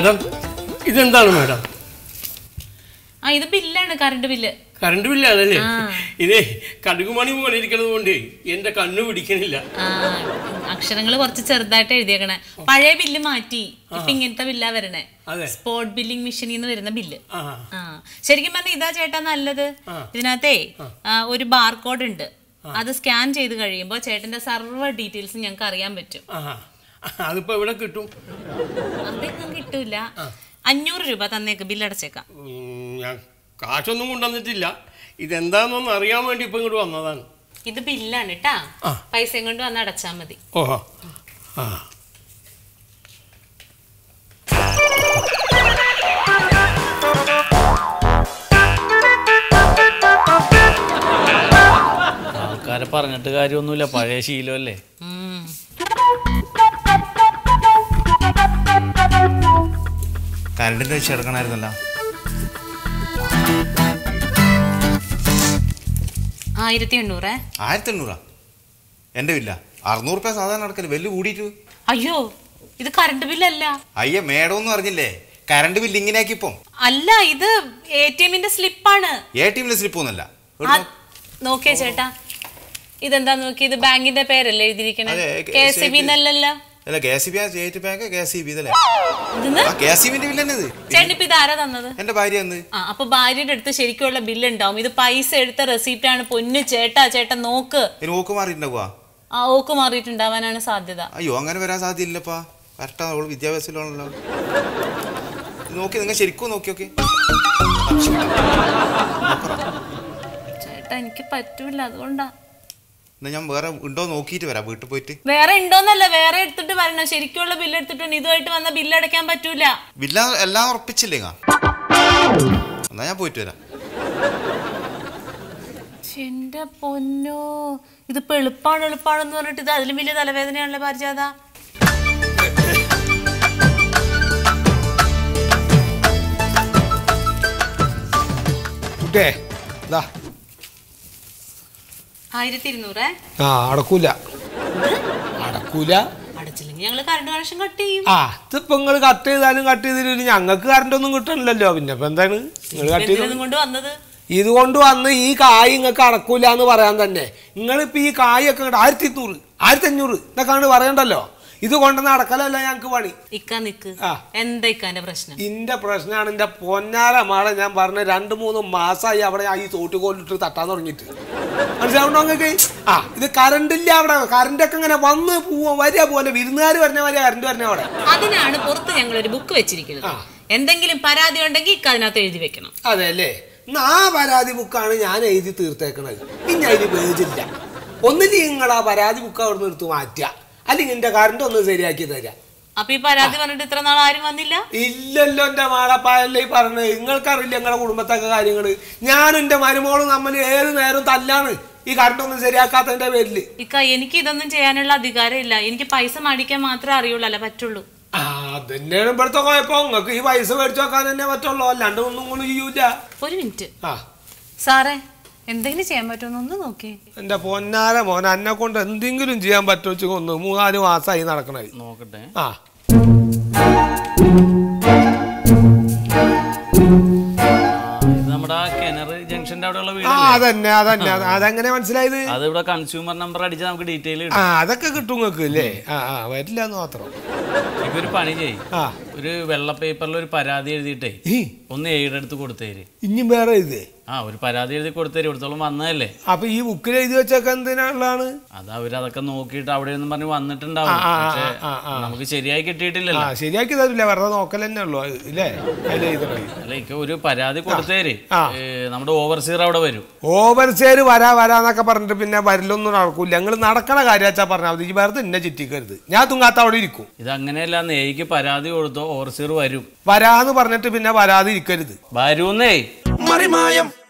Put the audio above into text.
Madam ഇതെന്താണ് madam ആ ഇത് ബില്ലാണ് കറണ്ട് ബില്ല് കറണ്ട് ബില്ലാണല്ലേ ആ. ഇതേ കടുകുമണി പോലെ ഇരിക്കുന്നത് കൊണ്ട് എന്റെ കണ്ണു പിടിക്കണില്ല ആ അക്ഷരങ്ങൾ കുറച്ച് ചെറുതായിട്ട് എഴുതിയേക്കണേ പഴയ ബില്ല് മാറ്റി ഇപ്പൊ ഇങ്ങനത്തെ ബില്ലാ വരണേ അതെ. സ്പോട്ട് ബില്ലിംഗ് മെഷീനിൽ നിന്ന് വരുന്ന ബില്ല് ആ ആ ശരിക്കും പറഞ്ഞാൽ ഇതാ ചേട്ടാ നല്ലത് ഇതിനകത്തേ ആ, ഒരു ബാർകോഡ് ഉണ്ട് അത് സ്കാൻ ചെയ്ത് കഴിയുമ്പോൾ ചേട്ടന്റെ സർവ്വ ഡീറ്റെയിൽസ് ഞങ്ങൾക്ക് അറിയാൻ പറ്റും ആ അതിപ്പോ എവിടെ കിട്ടും അതൊന്നും കിട്ടൂല അഞ്ഞൂറ് രൂപ തന്നേക്ക് ബില്ല് അടച്ചേക്കാം ഉം, ഞാൻ കാശൊന്നും കൊണ്ടുവന്നിട്ടില്ല ഇതെന്താണെന്നൊന്ന് അറിയാൻ വേണ്ടി ഇപ്പൊ ഇങ്ങോട്ട് വന്നതാണ് ഇത് ബില്ലാണ് കേട്ടാ ആ. പൈസയും കൊണ്ട് വന്ന് അടച്ചാ മതി ഓഹോ ആ ആൾക്കാരെ പറഞ്ഞിട്ട് കാര്യമൊന്നുമില്ല പഴയ ശീലമല്ലേ ഉം. കരണ്ടിന്റെ വെച്ച് എടുക്കണമായിരുന്നല്ലോ ആയിരത്തി എണ്ണൂറേ ആയിരത്തി എണ്ണൂറാ എൻ്റെ ഇല്ല അറുന്നൂറ് രൂപ സാധാരണ അടക്കല് വലിയ കൂടിയിട്ട് അയ്യോ ഇത് കറണ്ട് ബില്ലല്ല അയ്യ മേഡം ഒന്നും അറിഞ്ഞില്ലേ കറണ്ട് ബില്ല് ഇങ്ങനെ ആക്കി ഇപ്പം അല്ല ഇത് എ ടി എമ്മിന്റെ സ്ലിപ്പാണ് എ ടി എമ്മിലെ സ്ലിപ്പ് ഒന്നല്ല നോക്കിയേ ചേട്ടാ ഇതെന്താ നോക്കി ഇത് ബാങ്കിന്റെ പേരല്ലേ എഴുതിയിരിക്കണേ അതെ, കെ എസ് ബി എന്നല്ലല്ലോ അല്ല K C B state bank K C B ഇതല്ലേ ഇതെന്ന് ആ കെ സി ബിന്റെ ബില്ല് തന്നെ ഇത് ചേട്ടൻ ഇപ്പൊ ഇത് ആരാ തന്നത് എൻ്റെ ഭാര്യ എന്ന് ആ അപ്പൊ ഭാര്യയുടെ അടുത്ത് ശരിക്കുള്ള ബില്ല് ഉണ്ടാവും ഇത് പൈസ എടുത്ത റെസിപ്റ്റ് ആണ് പൊന്നു ചേട്ടാ ചേട്ടൻ നോക്ക് ഇനി ഓക്ക് മാറിയിട്ടുണ്ടാവുക ആ ഓക്ക് മാറിയിട്ടുണ്ടാവാനാണ് സാധ്യത അയ്യോ അങ്ങനെ വരാൻ സാധ്യതയില്ലപ്പാ കറക്റ്റാ അവള് വിദ്യാഭ്യാസത്തിലാണല്ലോ ഇത് നോക്കി നിങ്ങൾ ശരിക്കും നോക്കി നോക്കി ചേട്ടാ എനിക്ക് പറ്റൂല അതുകൊണ്ടാ എന്നാ ഞാൻ വേറെ ഉണ്ടോ നോക്കിയിട്ട് വരാം വീട്ടിൽ പോയിട്ട് വേറെ ഉണ്ടോന്നല്ല വേറെ എടുത്തിട്ട് വരണം ശരിക്കുള്ള ബില്ല് എടുത്തിട്ടുണ്ട് ഇതുമായിട്ട് വന്ന ബില്ല് അടയ്ക്കാൻ പറ്റൂല വില്ല എല്ലാം ഉറപ്പിച്ചില്ലേ ഇങ്ങ? എന്നാ ഞാൻ പോയിട്ട് വരാം എന്റെ പൊന്നോ ഇതിപ്പോ എളുപ്പാണ് എളുപ്പാണെന്ന് പറഞ്ഞിട്ട് ഇത് അതിലും വലിയ തലവേദനയാണല്ലോ പാരിജാത കുട്ടേ ഇതാ ആയിരത്തി ഇരുന്നൂറേ ആ അടക്കൂല അടക്കൂല അടച്ചില്ലെങ്കിൽ ഞങ്ങള് കറണ്ട് കണക്ഷൻ കട്ട് ചെയ്യും ആ ഇതിപ്പോ നിങ്ങൾ കട്ട് ചെയ്താലും കട്ട് ചെയ്തില്ല ഞങ്ങൾക്ക് കറണ്ട് ഒന്നും കിട്ടണില്ലല്ലോ പിന്നെ ഇപ്പൊ എന്താണ് നിങ്ങൾ കട്ട് ചെയ്ത് എന്തിനും കൊണ്ട് വന്നത് ഇതുകൊണ്ട് വന്ന് ഈ കായ് നിങ്ങൾക്ക് അടക്കൂല എന്ന് പറയാൻ തന്നെ നിങ്ങളിപ്പോ ഈ കായൊക്കെ ഇങ്ങട് ആയിരത്തി ഇരുന്നൂറ് ആയിരത്തി അഞ്ഞൂറ് ഇതൊക്കെ അങ്ങോട്ട് പറയണ്ടല്ലോ ഇത് കൊണ്ടുവന്ന് അടക്കലല്ല ഞങ്ങൾക്ക് പണി ഇക്ക നിക്ക് ആ. എന്താ ഇക്കാന്റെ പ്രശ്നം ഇന്റെ പ്രശ്നമാണ് എന്റെ പൊന്നാര മാളെ ഞാൻ പറഞ്ഞ രണ്ട് മൂന്ന് മാസമായി അവിടെ ആ ഈ തോട്ടുകോലിട്ട് തട്ടാൻ തുടങ്ങിയിട്ട് മനസ്സിലാവുണ്ടോ നിങ്ങൾക്ക് ആ ഇത് കറണ്ട് ഇല്ല അവിടെ കറണ്ട് ഒക്കെ ഇങ്ങനെ വന്ന് പോവാ വരിക പോലെ വിരുന്നുകാർ പറഞ്ഞ വരിക കറണ്ട് പറഞ്ഞ അവിടെ അതിനാണ് പുറത്ത് ഞങ്ങൾ ഒരു ബുക്ക് വെച്ചിരിക്കുന്നത് എന്തെങ്കിലും പരാതി ഉണ്ടെങ്കിൽ ഇക്ക അതിനകത്ത് എഴുതി വെക്കണം അതെ അല്ലേ എന്നാ ആ പരാതി ബുക്കാണ് ഞാൻ എഴുതി തീർത്തേക്കണത് ഇനി അതിന് പേജില്ല ഒന്നില്ലെങ്കിൽ നിങ്ങൾ ആ പരാതി ബുക്ക് അവിടെ നിന്ന് എടുത്ത് മാറ്റുക അല്ലെങ്കിൽ എന്റെ കറണ്ട് ഒന്ന് ശരിയാക്കി തരാം അപ്പൊ ഈ പരാതി പറഞ്ഞിട്ട് ഇത്ര നാൾ ആരും വന്നില്ല ഇല്ലല്ലോ എന്റെ മാളപ്പായല്ലേ ഈ പറഞ്ഞത് നിങ്ങൾക്കറിയില്ല നിങ്ങളുടെ കുടുംബത്തൊക്കെ കാര്യങ്ങള് ഞാനും എന്റെ മരുമോളും തമ്മിൽ ഏത് നേരം തല്ലാണ് ഈ കറണ്ട് ഒന്നും ശരിയാക്കാത്തതിന്റെ പേരില് ഇക്ക എനിക്ക് ഇതൊന്നും ചെയ്യാനുള്ള അധികാരം ഇല്ല എനിക്ക് പൈസ മേടിക്കാൻ മാത്രമേ അറിയുള്ളൂ അല്ല പറ്റുള്ളൂ ആ അതന്നെയാണ് ഇവിടുത്തെ കുഴപ്പം നിങ്ങൾക്ക് ഈ പൈസ മേടിച്ചു വെക്കാൻ തന്നെ പറ്റുള്ളൂ അല്ലാണ്ട് ഒന്നും കൊണ്ട് ചെയ്യൂല ഒരു മിനിറ്റ് ആ സാറേ എന്തെങ്കിലും ചെയ്യാൻ പറ്റുമെന്ന് ഒന്ന് നോക്കിയേ എന്റെ പൊന്നാര മോൻ എന്നെ കൊണ്ട് എന്തെങ്കിലും ചെയ്യാൻ പറ്റുമോ ഒന്ന് മൂന്നാല് മാസമായി നടക്കണത് നോക്കട്ടെ ആ ആ, ഇത് നമ്മുടെ ആ കിണർ ജംഗ്ഷന്റെ അവിടെയുള്ള ആ വീടല്ലേ അതന്നെ അതന്നെ അത് അതെങ്ങനെ മനസ്സിലായത് അത് ഇവിടെ കൺസ്യൂമർ നമ്പർ അടിച്ച് നമുക്ക് ഡീറ്റെയിൽ ആ അതൊക്കെ കിട്ടും നിങ്ങൾക്ക് അല്ലേ ആ ആ വരില്ല എന്ന് മാത്രം ഇപ്പൊ ഒരു പണി ചെയ് ആ ഒരു വെള്ള പേപ്പറിൽ ഒരു പരാതി എഴുതിയിട്ടേ ഈ ഒന്ന് എയ്ഡ് എടുത്ത് കൊടുത്തേര് ഇനിയും വേറെ ഇതേ ആ ഒരു പരാതി എഴുതി കൊടുത്തേര് ഇവിടത്തോളം വന്നതല്ലേ അപ്പൊ ഈ ബുക്കിൽ എഴുതി വെച്ചൊക്കെ എന്തിനുള്ളതാണ് അത് അവരതൊക്കെ നോക്കിയിട്ട് അവിടെ ഒന്നും പറഞ്ഞ് വന്നിട്ടുണ്ടാവും ആ, ആ, പക്ഷെ ആ, ആ. നമുക്ക് ശരിയായി ആ കിട്ടിയിട്ടില്ലല്ലോ ശരിയാക്കി തരില്ല വെറുതെ നോക്കൽ തന്നെ ഉള്ളു അത് ഇല്ലേ അതിൽ എഴുതണത് അല്ല ഇക്ക ഒരു പരാതി കൊടുത്തേര് ആ. ഏ, നമ്മുടെ ഓവർസീർ അവിടെ വരും ഓവർസേര് വരാ വരാന്നൊക്കെ പറഞ്ഞിട്ട് പിന്നെ വരലൊന്നും നടക്കൂല ഞങ്ങൾ നടക്കണ കാര്യാച്ചാ പറഞ്ഞാൽ മതി ഈ വെറുതെ എന്നെ ചുറ്റിക്കരുത് ഞാൻ തുങ്ങാത്ത അവിടെ ഇരിക്കും ഇത് അങ്ങനെയല്ല നേയ്ക്ക് പരാതി കൊടുത്തോ ഓവർസീർ വരും വരാന്ന് പറഞ്ഞിട്ട് പിന്നെ വരാതെ ഇരിക്കരുത് വരൂന്നേ മറിമായം